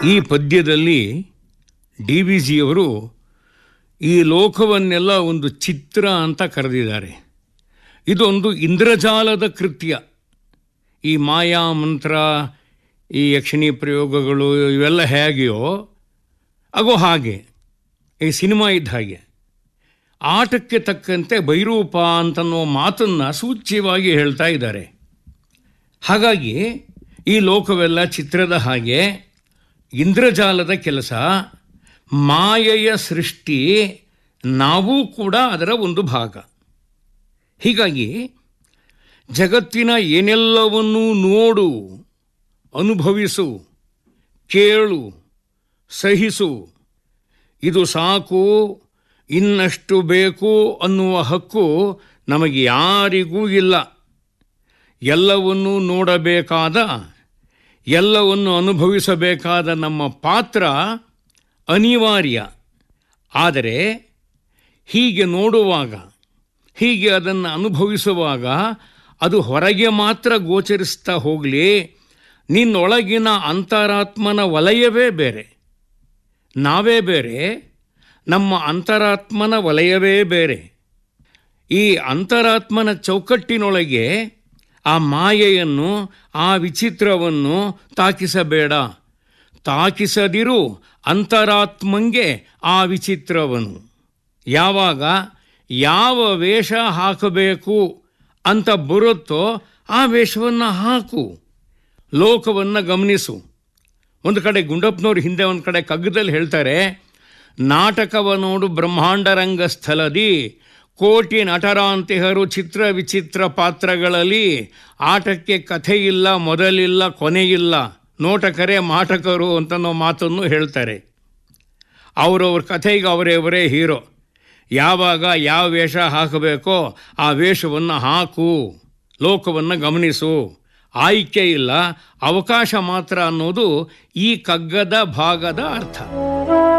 ಈ ಪದ್ಯದಲ್ಲಿ D V ಜಿಯವರು ಈ ಲೋಕವನ್ನೆಲ್ಲ ಒಂದು ಚಿತ್ರ ಅಂತ ಕರೆದಿದ್ದಾರೆ ಇದೊಂದು ಇಂದ್ರಜಾಲದ ಕೃತ್ಯ ಈ ಮಾಯಾ ಮಂತ್ರ ಈ ಯಕ್ಷಿಣಿ ಪ್ರಯೋಗಗಳು ಇವೆಲ್ಲ ಹೇಗೆಯೋ ಆಗೋ ಹಾಗೆ ಈ ಸಿನಿಮಾ ಇದ್ದ ಹಾಗೆ ಆಟಕ್ಕೆ ತಕ್ಕಂತೆ ಬೈರೂಪ ಅಂತನ್ನೋ ಮಾತನ್ನು ಸೂಚ್ಯವಾಗಿ ಹೇಳ್ತಾ ಇದ್ದಾರೆ ಹಾಗಾಗಿ ಈ ಲೋಕವೆಲ್ಲ ಚಿತ್ರದ ಹಾಗೆ ಇಂದ್ರಜಾಲದ ಕೆಲಸ ಮಾಯೆಯ ಸೃಷ್ಟಿ ನಾವೂ ಕೂಡ ಅದರ ಒಂದು ಭಾಗ ಹೀಗಾಗಿ ಜಗತ್ತಿನ ಏನೆಲ್ಲವನ್ನೂ ನೋಡು ಅನುಭವಿಸು ಕೇಳು ಸಹಿಸು ಇದು ಸಾಕು ಇನ್ನಷ್ಟು ಬೇಕು ಅನ್ನುವ ಹಕ್ಕು ನಮಗೆ ಯಾರಿಗೂ ಇಲ್ಲ ಎಲ್ಲವನ್ನೂ ನೋಡಬೇಕಾದ ಎಲ್ಲವನ್ನು ಅನುಭವಿಸಬೇಕಾದ ನಮ್ಮ ಪಾತ್ರ ಅನಿವಾರ್ಯ ಆದರೆ ಹೀಗೆ ನೋಡುವಾಗ ಹೀಗೆ ಅದನ್ನು ಅನುಭವಿಸುವಾಗ ಅದು ಹೊರಗೆ ಮಾತ್ರ ಗೋಚರಿಸ್ತಾ ಹೋಗಲಿ ನಿನ್ನೊಳಗಿನ ಅಂತರಾತ್ಮನ ವಲಯವೇ ಬೇರೆ ನಾವೇ ಬೇರೆ ನಮ್ಮ ಅಂತರಾತ್ಮನ ವಲಯವೇ ಬೇರೆ ಈ ಅಂತರಾತ್ಮನ ಚೌಕಟ್ಟಿನೊಳಗೆ ಆ ಮಾಯೆಯನ್ನು ಆ ವಿಚಿತ್ರವನ್ನು ತಾಕಿಸಬೇಡ ತಾಕಿಸದಿರು ಅಂತರಾತ್ಮಂಗೆ ಆ ವಿಚಿತ್ರವನ್ನು ಯಾವಾಗ ಯಾವ ವೇಷ ಹಾಕಬೇಕು ಅಂತ ಬರುತ್ತೋ ಆ ವೇಷವನ್ನು ಹಾಕು ಲೋಕವನ್ನು ಗಮನಿಸು ಒಂದು ಕಡೆ ಗುಂಡಪ್ಪನವ್ರು ಹಿಂದೆ ಒಂದು ಕಡೆ ಕಗ್ಗದಲ್ಲಿ ಹೇಳ್ತಾರೆ ನಾಟಕವ ನೋಡು ಬ್ರಹ್ಮಾಂಡ ರಂಗಸ್ಥಳದಿ ಕೋಟಿ ನಟರಾಂತಿಹರು ಚಿತ್ರ ವಿಚಿತ್ರ ಪಾತ್ರಗಳಲ್ಲಿ ಆಟಕ್ಕೆ ಕಥೆ ಇಲ್ಲ ಮೊದಲಿಲ್ಲ ಕೊನೆಯಿಲ್ಲ ನೋಟಕರೇ ಮಾಟಕರು ಅಂತನೋ ಮಾತನ್ನು ಹೇಳ್ತಾರೆ ಅವರವ್ರ ಕಥೆಗೆ ಅವರೇ ಹೀರೋ ಯಾವಾಗ ಯಾವ ವೇಷ ಹಾಕಬೇಕೋ ಆ ವೇಷವನ್ನು ಹಾಕು ಲೋಕವನ್ನು ಗಮನಿಸು ಆಯ್ಕೆ ಇಲ್ಲ ಅವಕಾಶ ಮಾತ್ರ ಅನ್ನೋದು ಈ ಕಗ್ಗದ ಭಾಗದ ಅರ್ಥ